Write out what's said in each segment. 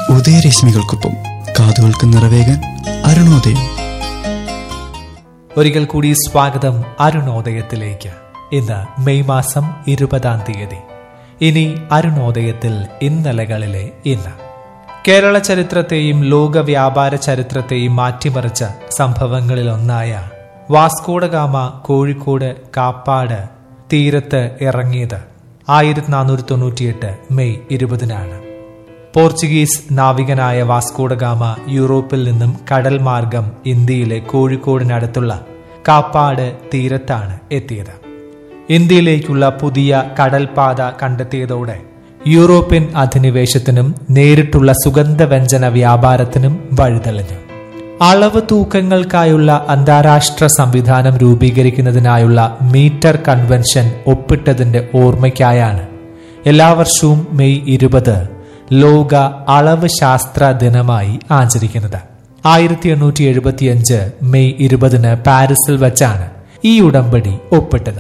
ഉദയരശ്മികൾക്കൊപ്പം കാതുകൾക്ക് നിറവേകാൻ അരുണോദയം ഒരിക്കൽ കൂടി സ്വാഗതം അരുണോദയത്തിലേക്ക് ഇന്ന് മെയ് മാസം ഇരുപതാം തീയതി ഇനി അരുണോദയത്തിൽ ഇന്നലകളിലെ ഇന്ന് കേരള ചരിത്രത്തെയും ലോക വ്യാപാര ചരിത്രത്തെയും മാറ്റിമറിച്ച സംഭവങ്ങളിലൊന്നായ വാസ്കോഡഗാമ കോഴിക്കോട് കാപ്പാട് തീരത്ത് ഇറങ്ങിയത് ആയിരത്തി നാനൂറ്റി തൊണ്ണൂറ്റിയെട്ട് മെയ് ഇരുപതിനാണ് പോർച്ചുഗീസ് നാവികനായ വാസ്കോഡഗാമ യൂറോപ്പിൽ നിന്നും കടൽ മാർഗം ഇന്ത്യയിലെ കോഴിക്കോടിനടുത്തുള്ള കാപ്പാട് തീരത്താണ് എത്തിയത് ഇന്ത്യയിലേക്കുള്ള പുതിയ കടൽപാത കണ്ടെത്തിയതോടെ യൂറോപ്യൻ അധിനിവേശത്തിനും നേരിട്ടുള്ള സുഗന്ധവ്യഞ്ജന വ്യാപാരത്തിനും വഴിതെളിഞ്ഞു അളവ് തൂക്കങ്ങൾക്കായുള്ള അന്താരാഷ്ട്ര സംവിധാനം രൂപീകരിക്കുന്നതിനായുള്ള മീറ്റർ കൺവെൻഷൻ ഒപ്പിട്ടതിന്റെ ഓർമ്മയ്ക്കായാണ് എല്ലാ വർഷവും മെയ് ഇരുപത് ലോക അളവ് ശാസ്ത്ര ദിനമായി ആചരിക്കുന്നത് ആയിരത്തി എണ്ണൂറ്റി എഴുപത്തിയഞ്ച് മെയ് ഇരുപതിന് പാരീസിൽ വച്ചാണ് ഈ ഉടമ്പടി ഒപ്പിട്ടത്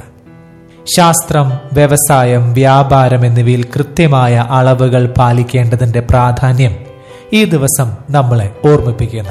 ശാസ്ത്രം വ്യവസായം വ്യാപാരം എന്നിവയിൽ കൃത്യമായ അളവുകൾ പാലിക്കേണ്ടതിന്റെ പ്രാധാന്യം ഈ ദിവസം നമ്മളെ ഓർമ്മിപ്പിക്കുന്നു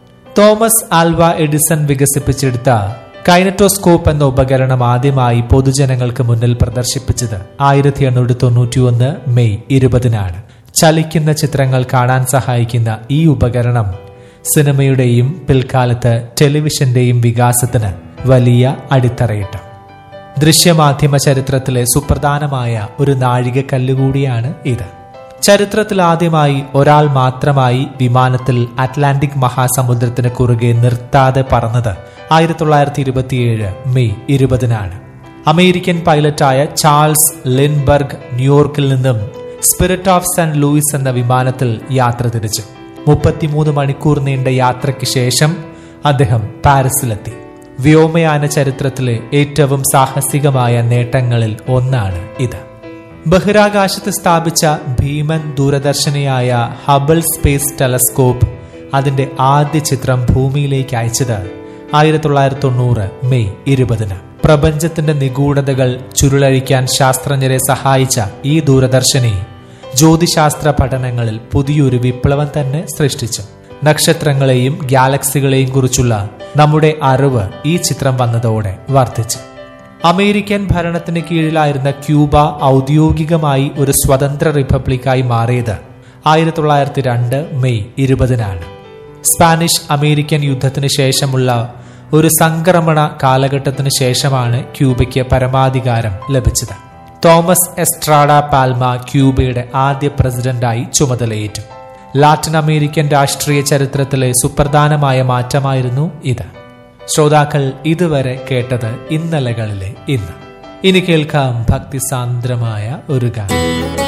തോമസ് ആൽവ എഡിസൺ വികസിപ്പിച്ചെടുത്ത കൈനറ്റോസ്കോപ്പ് എന്ന ഉപകരണം ആദ്യമായി പൊതുജനങ്ങൾക്ക് മുന്നിൽ പ്രദർശിപ്പിച്ചത് ആയിരത്തി എണ്ണൂറ്റി തൊണ്ണൂറ്റി ഒന്ന് മെയ് ഇരുപതിനാണ് ചലിക്കുന്ന ചിത്രങ്ങൾ കാണാൻ സഹായിക്കുന്ന ഈ ഉപകരണം സിനിമയുടെയും പിൽക്കാലത്ത് ടെലിവിഷന്റെയും വികാസത്തിന് വലിയ അടിത്തറയിട്ടു ദൃശ്യമാധ്യമ ചരിത്രത്തിലെ സുപ്രധാനമായ ഒരു നാഴികക്കല്ലുകൂടിയാണ് ഇത് ചരിത്രത്തിൽ ആദ്യമായി ഒരാൾ മാത്രമായി വിമാനത്തിൽ അറ്റ്ലാന്റിക് മഹാസമുദ്രത്തിന് കുറുകെ നിർത്താതെ പറന്നത് ആയിരത്തി തൊള്ളായിരത്തി ഇരുപത്തിയേഴ് മെയ് ഇരുപതിനാണ് അമേരിക്കൻ പൈലറ്റായ ചാൾസ് ലിൻബർഗ് ന്യൂയോർക്കിൽ നിന്നും സ്പിരിറ്റ് ഓഫ് സെന്റ് ലൂയിസ് എന്ന വിമാനത്തിൽ യാത്ര തിരിച്ചു മുപ്പത്തിമൂന്ന് മണിക്കൂർ നീണ്ട യാത്രയ്ക്ക് ശേഷം അദ്ദേഹം പാരീസിലെത്തി വ്യോമയാന ചരിത്രത്തിലെ ഏറ്റവും സാഹസികമായ നേട്ടങ്ങളിൽ ഒന്നാണ് ഇത് ബഹിരാകാശത്ത് സ്ഥാപിച്ച ഭീമൻ ദൂരദർശിനിയായ ഹബിൾ സ്പേസ് ടെലസ്കോപ്പ് അതിന്റെ ആദ്യ ചിത്രം ഭൂമിയിലേക്ക് അയച്ചത് ആയിരത്തി തൊള്ളായിരത്തി തൊണ്ണൂറ് മെയ് ഇരുപതിന് പ്രപഞ്ചത്തിന്റെ നിഗൂഢതകൾ ചുരുളഴിക്കാൻ ശാസ്ത്രജ്ഞരെ സഹായിച്ച ഈ ദൂരദർശിനി ജ്യോതിശാസ്ത്ര പഠനങ്ങളിൽ പുതിയൊരു വിപ്ലവം തന്നെ സൃഷ്ടിച്ചു നക്ഷത്രങ്ങളെയും ഗാലക്സികളെയും കുറിച്ചുള്ള നമ്മുടെ അറിവ് ഈ ചിത്രം വന്നതോടെ വർദ്ധിച്ചു അമേരിക്കൻ ഭരണത്തിന് കീഴിലായിരുന്ന ക്യൂബ ഔദ്യോഗികമായി ഒരു സ്വതന്ത്ര റിപ്പബ്ലിക്കായി മാറിയത് ആയിരത്തി തൊള്ളായിരത്തി രണ്ട് മെയ് ഇരുപതിനാണ് സ്പാനിഷ് അമേരിക്കൻ യുദ്ധത്തിന് ശേഷമുള്ള ഒരു സംക്രമണ കാലഘട്ടത്തിന് ശേഷമാണ് ക്യൂബയ്ക്ക് പരമാധികാരം ലഭിച്ചത് തോമസ് എസ്ട്രാഡ പാൽമ ക്യൂബയുടെ ആദ്യ പ്രസിഡന്റായി ചുമതലയേറ്റു ലാറ്റിൻ അമേരിക്കൻ രാഷ്ട്രീയ ചരിത്രത്തിലെ സുപ്രധാനമായ മാറ്റമായിരുന്നു ഇത് ശ്രോതാക്കൾ ഇതുവരെ കേട്ടത് ഇന്നലകളിലെ ഇന്ന് ഇനി കേൾക്കാം ഭക്തിസാന്ദ്രമായ ഒരു ഗാനം